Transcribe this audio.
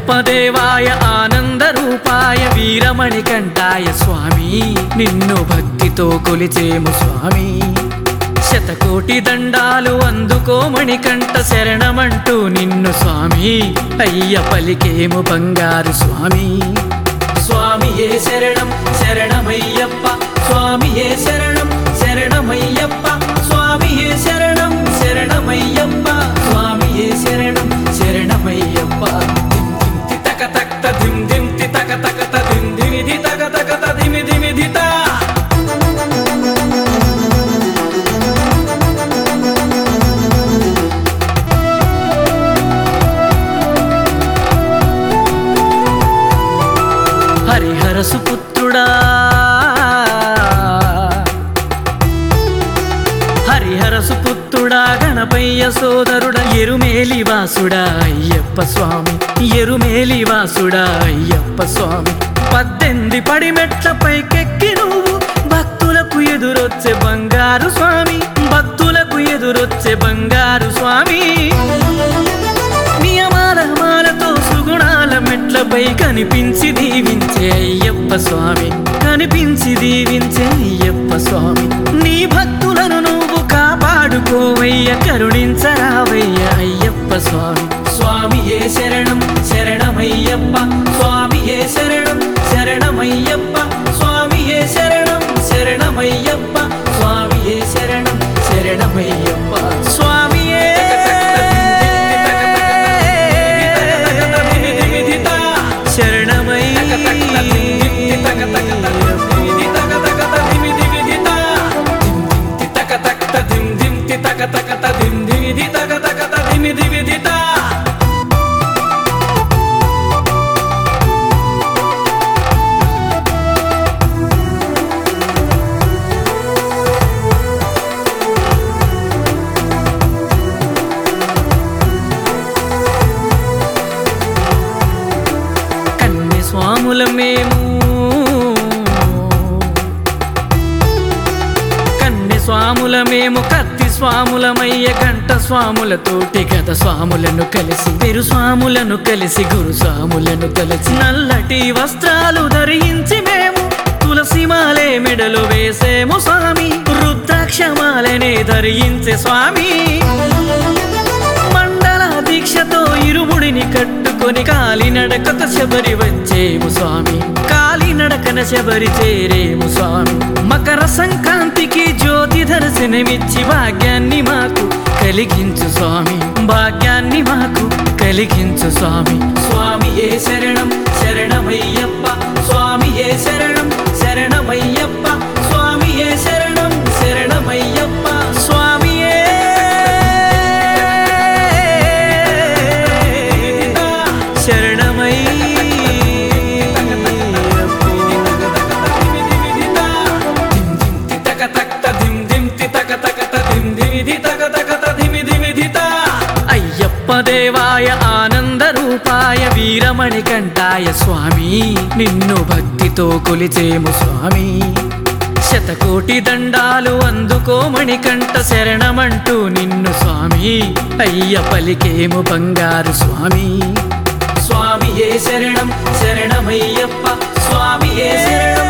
అయ్యప్ప దేవాయ ఆనంద రూపాయ వీరమణి కంఠాయ స్వామి నిన్ను భక్తితో కొలిచేము స్వామి శతకోటి దండాలు అందుకోమణి కంట శరణమంటూ నిన్ను స్వామి అయ్య పలికేము బంగారు స్వామి స్వామి ఏ శరణం శరణమయ్యప్ప స్వామి ఏ శరణం శరణమయ్యప్ప స్వామి ఏ శరణం శరణమయ్యప్ప స్వామి ఏ శరణం శరణమయ్యప్ప ధిం ధిం తి తక తక్ త ధిం ధిం తి తక తక త ధిం ధిమి ధి తక తక త ధిమి ధిమి ధి తా హరిహర సుపుత్రుడా హరిహర సుపుత్రుడా గణపయ్య సోదరుడ ఎరుమేలి వాసుడా అయ్యప్ప స్వామి ఎరుమేలి వాసుడా అయ్యప్ప స్వామి పద్దెనిమిది పడిమెట్ల పైకెక్కి నువ్వు భక్తులకు ఎదురొచ్చే బంగారు స్వామి భక్తులకు ఎదురొచ్చే బంగారు స్వామి నియమాల మాలతో సుగుణాల మెట్లపై కనిపించి దీవించే అయ్యప్ప స్వామి కనిపించి దీవించే అయ్యప్ప స్వామి నీ భక్తులను నువ్వు కాపాడుకోవయ్య కరుణించరావయ్య అయ్యప్ప స్వామి స్వామి ఏ శరణం శరణమయ్యప్ప స్వామి ఏ శరణం శరణమయ్యప్ప స్వామి ఏ శరణం శరణమయ్యప్ప స్వామి ఏ శరణం శరణమయ్యప్ప స్వామి శరణమై కన్నె స్వాముల మేము కన్నె స్వాముల మేము కత్తి స్వాములమయ్య గంట స్వాములతోటి గద స్వాములను కలిసి పెరు స్వాములను కలిసి గురు స్వాములను కలిసి నల్లటి వస్త్రాలు ధరించి మేము తులసి మాలే మెడలు వేసేము స్వామి రుద్రాక్షమాలనే ధరించే స్వామి మండల దీక్షతో ఇరుముడిని కట్టుకొని కాలినడకత శబరి వచ్చేము స్వామి కాలినడకన శబరి చేరేము స్వామి మకర సంక్రాంతికి జ్యోతి దర్శనమిచ్చి భాగ్యాన్ని మాకు కలిగించు స్వామి భాగ్యాన్ని మాకు కలిగించు స్వామి స్వామి ఏ శరణం శరణమయ్యప్ప స్వామి ఏ శరణం శరణమయ్యప్ప స్వామి ఏ శరణం శరణమయ్యప్ప స్వామి శరణమై అయ్యప్ప దేవాయ ఆనంద రూపాయ వీరమణి కంఠాయ స్వామి నిన్ను భక్తితో కొలిచేము స్వామి శతకోటి దండాలు అందుకోమణి కంట శరణమంటూ నిన్ను స్వామి అయ్య పలికేము బంగారు స్వామి స్వామి ఏ శరణం శరణమయ్యప్ప స్వామి ఏ శరణం